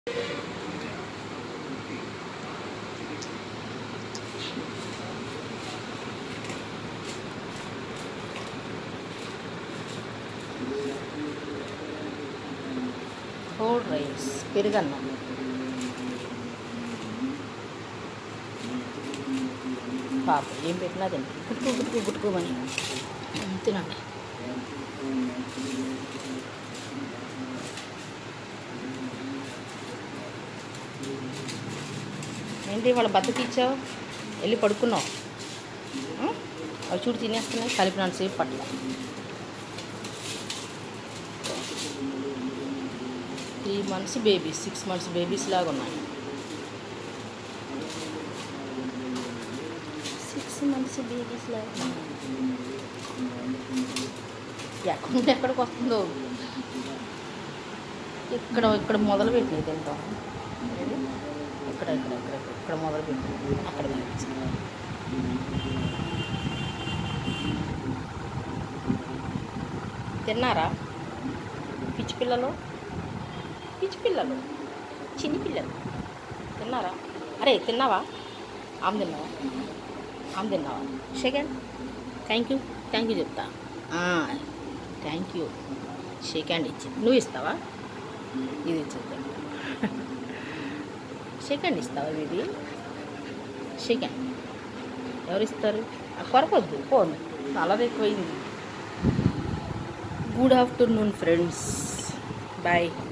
Cold rice పెరుగన్నం పాప ఏం పెట్టినా తింటారు గుట్టుకు గుట్టుకు గుట్టుకోమని తినండి ఏంటి వాళ్ళ బద్దకి ఇచ్చావు వెళ్ళి పడుకున్నావు ఉం? అవి చూడు తినేస్తున్నాయి కలిపినంత సేపు పట్ల three months babies six months babies లాగా ఉన్నాయి సిక్స్ మంత్స్ బేబీస్ లాగా ఉన్నాయి ఎక్కడి నుండి ఎక్కడికి వస్తుందో ఇక్కడ ఇక్కడ మొదలు పెట్టినది తింటాం ఇక్కడ ఇక్కడ ఇక్కడ ఇక్కడ ఇక్కడ మొదలు పెట్టి అక్కడ తినేసి. తిన్నారా పిచ్చి పిల్లలు పిచ్చి పిల్లలు చిన్ని పిల్లలు తిన్నారా అరే తిన్నావా ఆమె తిన్నావా ఆమె తిన్నావా second thank you thank you చెప్తా థ్యాంక్ యూ షేక్ హ్యాండ్ ఇచ్చి నువ్వు ఇస్తావా ఇది ఇచ్చేద్దాం షేక్ హ్యాండ్ ఇస్తావా ఇది షేక్ హ్యాండ్ ఎవరు ఇస్తారు ఆ కొరకొద్దు ఫోన్ అలది ఎక్కువైంది గుడ్ ఆఫ్టర్నూన్ ఫ్రెండ్స్ బాయ్